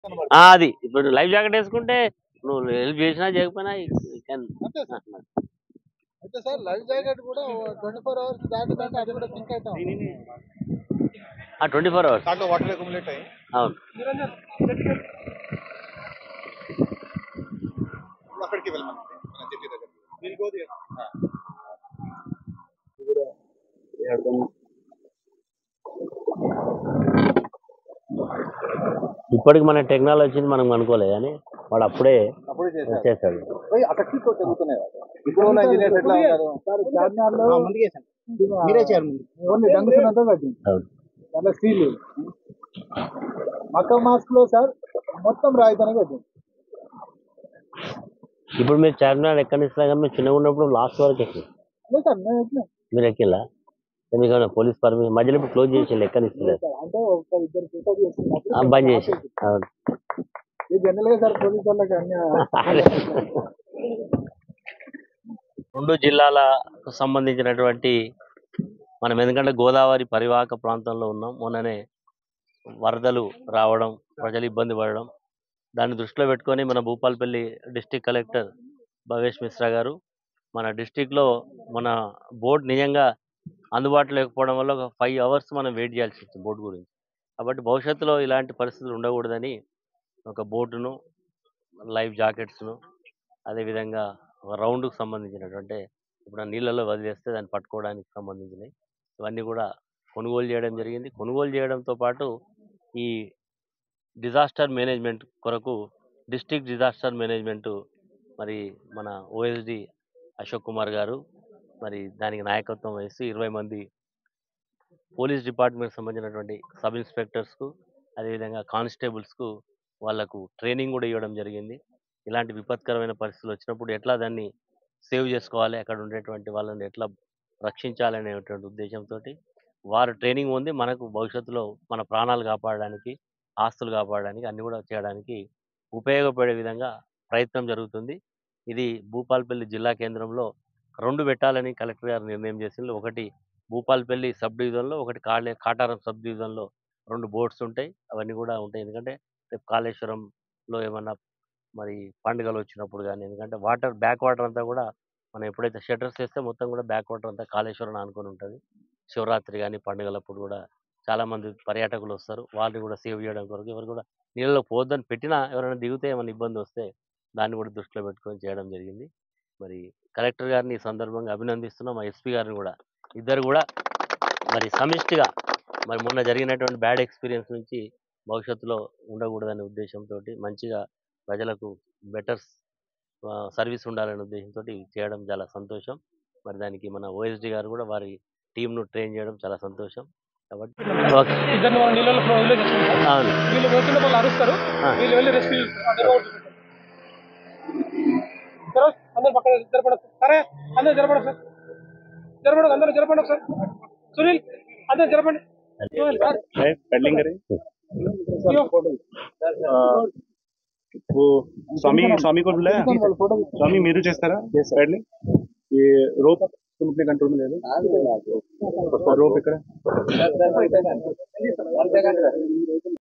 ఆ, అది ఇప్పుడు లైఫ్ జాకెట్ వేసుకుంటే నువ్వు హెల్ప్ చేసినా చేయకపోయినా you can- అంతే సార్ అయితే సార్ లైఫ్ జాకెట్ కూడా ట్వంటీ ఫోర్ అవర్స్ దాటిందంటే అది కూడా సింక్ అవుతాం ఆ ట్వంటీ ఫోర్ అవర్స్ దాంట్లో వాటర్ అక్యుములేట్ అయ్యి అవును అక్కడికి వెళ్ళమని మన చెట్టు దగ్గర వీళ్ళు గోది ఇప్పటికి మన టెక్నాలజీ వచ్చింది మనం అనుకోలే కానీ వాడు అప్పుడే అప్పుడు చేశారు చేశాడు అక్కడికి జరుగుతున్నాయి ఇప్పుడు ఉన్న ఇంజనీర్స్ ఎట్లా ఉన్నారు సార్ చార్మినార్లో మీరే చేయాలి ముందు ఓన్లీ డంగుతున్నతో కట్టింది అవును దాంట్లో స్టీల్ మక్క మాస్క్ లో సార్ మొత్తం రాయితోనే కట్టింది ఇప్పుడు మీరు చార్మినార్ ఎక్కడి నుంచి కానీ మీరు చిన్నగా ఉన్నప్పుడు లాస్ట్ వరకు ఎక్కి లేదు సార్ మేము ఎక్కినాం మీరు ఎక్కిలా ఎందుకంటే పోలీస్ పర్మిషన్ మధ్యలో ఇప్పుడు క్లోజ్ చేసి ఎక్కడి నుంచి సార్ అంటే ఒక ఇద్దరు ఫోటో చేస్తున్నప్పుడు ఆ, బంద్ చేసి అవును ఇది జనరల్ గా సార్ పోలీస్ వాళ్ళకి అన్ని రెండు జిల్లాలకు సంబంధించినటువంటి మనం ఎందుకంటే గోదావరి పరివాహక ప్రాంతంలో ఉన్నాం మొన్ననే వరదలు రావడం ప్రజలు ఇబ్బంది పడడం దాన్ని దృష్టిలో పెట్టుకొని మన భూపాలపల్లి డిస్టిక్ కలెక్టర్ భవేష్ మిశ్రా గారు మన డిస్టిక్లో మన బోట్ నిజంగా అందుబాటులో లేకపోవడం వల్ల ఒక ఫైవ్ అవర్స్ మనం వెయిట్ చేయాల్సి వచ్చింది బోట్ గురించి కాబట్టి భవిష్యత్తులో ఇలాంటి పరిస్థితులు ఉండకూడదని ఒక బోటును లైఫ్ జాకెట్స్ను అదేవిధంగా ఒక రౌండ్కు సంబంధించినటువంటి ఇప్పుడు ఆ నీళ్ళలో వదిలేస్తే దాన్ని పట్టుకోవడానికి సంబంధించినవి ఇవన్నీ కూడా కొనుగోలు చేయడం జరిగింది కొనుగోలు చేయడంతో పాటు ఈ డిజాస్టర్ మేనేజ్మెంట్ కొరకు డిస్ట్రిక్ట్ డిజాస్టర్ మేనేజ్మెంట్ మరి మన ఓఎస్డి అశోక్ కుమార్ గారు మరి దానికి నాయకత్వం వహిస్తూ ఇరవై మంది పోలీస్ డిపార్ట్మెంట్ సంబంధించినటువంటి సబ్ ఇన్స్పెక్టర్స్కు అదేవిధంగా కానిస్టేబుల్స్కు వాళ్ళకు ట్రైనింగ్ కూడా ఇవ్వడం జరిగింది ఇలాంటి విపత్కరమైన పరిస్థితులు వచ్చినప్పుడు ఎట్లా దాన్ని సేవ్ చేసుకోవాలి అక్కడ ఉండేటువంటి వాళ్ళని ఎట్లా రక్షించాలనేటువంటి ఉద్దేశంతో వారు ట్రైనింగ్ ఉంది మనకు భవిష్యత్తులో మన ప్రాణాలు కాపాడడానికి ఆస్తులు కాపాడడానికి అన్ని కూడా చేయడానికి ఉపయోగపడే విధంగా ప్రయత్నం జరుగుతుంది ఇది భూపాలపల్లి జిల్లా కేంద్రంలో రెండు పెట్టాలని కలెక్టర్ గారు నిర్ణయం చేసింది ఒకటి భూపాలపల్లి సబ్ డివిజన్లో ఒకటి కాళే కాటారం సబ్ డివిజన్లో రెండు బోట్స్ ఉంటాయి అవన్నీ కూడా ఉంటాయి ఎందుకంటే రేపు కాళేశ్వరంలో ఏమన్నా మరి పండుగలు వచ్చినప్పుడు కానీ ఎందుకంటే వాటర్ బ్యాక్ వాటర్ అంతా కూడా మనం ఎప్పుడైతే షట్టర్స్ వేస్తే మొత్తం కూడా బ్యాక్ వాటర్ అంతా కాళేశ్వరం ఆనుకొని ఉంటుంది శివరాత్రి కానీ పండుగలప్పుడు కూడా చాలా మంది పర్యాటకులు వస్తారు వాళ్ళని కూడా సేవ్ చేయడం కొరకు ఎవరు కూడా నీళ్ళలో పోద్దని పెట్టినా ఎవరైనా దిగితే ఏమైనా ఇబ్బంది వస్తే దాన్ని కూడా దృష్టిలో పెట్టుకొని చేయడం జరిగింది మరి కలెక్టర్ గారిని ఈ సందర్భంగా అభినందిస్తున్నాం మా ఎస్పీ గారిని కూడా ఇద్దరు కూడా మరి సమిష్టిగా మరి మొన్న జరిగినటువంటి బ్యాడ్ ఎక్స్పీరియన్స్ నుంచి భవిష్యత్తులో ఉండకూడదనే ఉద్దేశంతో మంచిగా ప్రజలకు బెటర్ సర్వీస్ ఉండాలనే ఉద్దేశంతో చేయడం చాలా సంతోషం మరి దానికి మన ఓఎస్డి గారు కూడా వారి టీంను ట్రైన్ చేయడం చాలా సంతోషం కాబట్టి ఓకే ఇద్దరిని మనం నీళ్ళలో ఫ్లో వదిలేసి వస్తుంటాం. అవును వీళ్ళు పోతుంటే వాళ్ళు అరుస్తారు ఆ. వీళ్ళు వెళ్ళి రెస్క్యూ అందరు పక్కన జరపడం సరే అందరు జరపడం సార్ జరపడం అందరూ జరపండి సార్ సునీల్ అందరు జరపండి సునీల్, సార్ पेडलिंग करें ఆ, वो स्वामी स्वामी को बुलाया स्वामी మీరు చేస్తారా పెడలింగ్ ఈ రోప్ तुम कंट्रोल में ले लो रोप ఇక్కడ